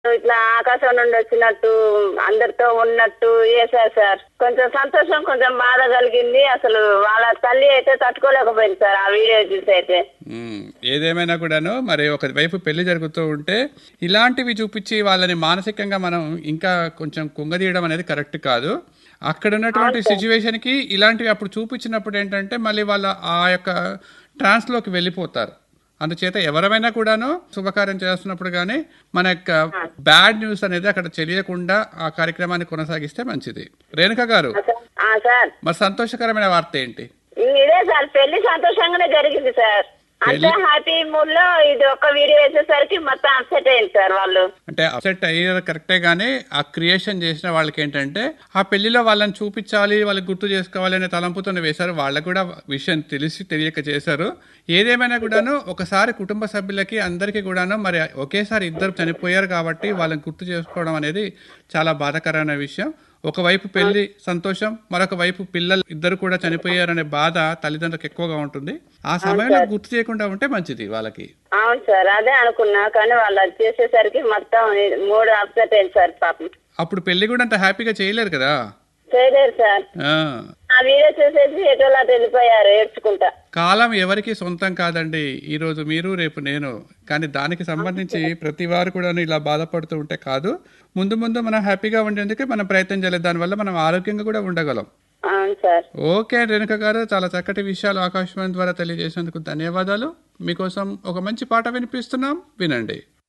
ఇట్లా ఆకాశం నుండి వచ్చినట్టు అందరితో ఉన్నట్టు చేశారు సార్ కొంచెం సంతోషం కొంచెం బాధ కలిగింది అసలు వాళ్ళ తల్లి అయితే తట్టుకోలేకపోయింది సార్ ఆ వీడియో చూసి అయితే మ్మ్. ఏదేమైనా కూడాను మరి ఒక వైపు పెళ్లి జరుగుతూ ఉంటే ఇలాంటివి చూపించి వాళ్ళని మానసికంగా మనం ఇంకా కొంచెం కుంగదీయడం అనేది కరెక్ట్ కాదు అక్కడ ఉన్నటువంటి సిచ్యువేషన్కి ఇలాంటివి అప్పుడు చూపించినప్పుడు ఏంటంటే మళ్ళీ వాళ్ళ ఆ యొక్క ట్రాన్స్లోకి వెళ్ళిపోతారు అందుచేత ఎవరైనా కూడాను శుభకార్యం చేస్తున్నప్పుడు కానీ మన యొక్క బ్యాడ్ న్యూస్ అనేది అక్కడ తెలియకుండా ఆ కార్యక్రమాన్ని కొనసాగిస్తే మంచిది రేణుక గారు ఆ సార్ మరి సంతోషకరమైన వార్త ఏంటి ఇదే సార్ పెళ్లి సంతోషంగానే జరిగింది సార్ అంతే హ్యాపీ మూడ్ లో ఇది ఒక్క వీడియో వేసేసరికి మొత్తం అప్సెట్ అయింది సార్ వాళ్ళు అంటే అప్సెట్ అయ్యారు కరెక్టే కానీ ఆ క్రియేషన్ చేసిన వాళ్ళకి ఏంటంటే ఆ పెళ్లిలో వాళ్ళని చూపించాలి వాళ్ళకి గుర్తు చేసుకోవాలి అనే తలంపుతోనే వేశారు వాళ్ళకు కూడా విషయం తెలిసి తెలియక చేశారు ఏదేమైనా కూడాను ఒకసారి కుటుంబ సభ్యులకి అందరికీ కూడాను మరి ఒకేసారి ఇద్దరు చనిపోయారు కాబట్టి వాళ్ళని గుర్తు చేసుకోవడం అనేది చాలా బాధాకరమైన విషయం ఒకవైపు పెళ్లి సంతోషం మరొక వైపు పిల్లలు ఇద్దరు కూడా చనిపోయారనే బాధ తల్లిదండ్రులకు ఎక్కువగా ఉంటుంది ఆ సమయంలో గుర్తు చేయకుండా ఉంటే మంచిది వాళ్ళకి అవును సార్ అదే అనుకున్నా కానీ వాళ్ళు అది చేసేసరికి మొత్తం మూడు అప్సెట్ అయింది సార్ పాపం అప్పుడు పెళ్లి కూడా అంత హ్యాపీగా చేయలేరు కదా చేయలేరు సార్ ఆ. ఆ వీడియో చూసేసి ఎటోలా అటు వెళ్ళిపోయారు ఏడ్చుకుంటా కాలం ఎవరికి సొంతం కాదండి ఈ రోజు మీరు రేపు నేను కానీ దానికి సంబంధించి ప్రతి వారు కూడా ఇలా బాధపడుతూ ఉంటే కాదు ముందు ముందు మనం హ్యాపీగా ఉండేందుకే మనం ప్రయత్నం చేయలేదు దానివల్ల మనం ఆరోగ్యంగా కూడా ఉండగలం అవును సార్ ఓకే రేణుక గారు చాలా చక్కటి విషయాలు ఆకాశవాణి ద్వారా తెలియజేసేందుకు ధన్యవాదాలు మీకోసం ఒక మంచి పాట వినిపిస్తున్నాం వినండి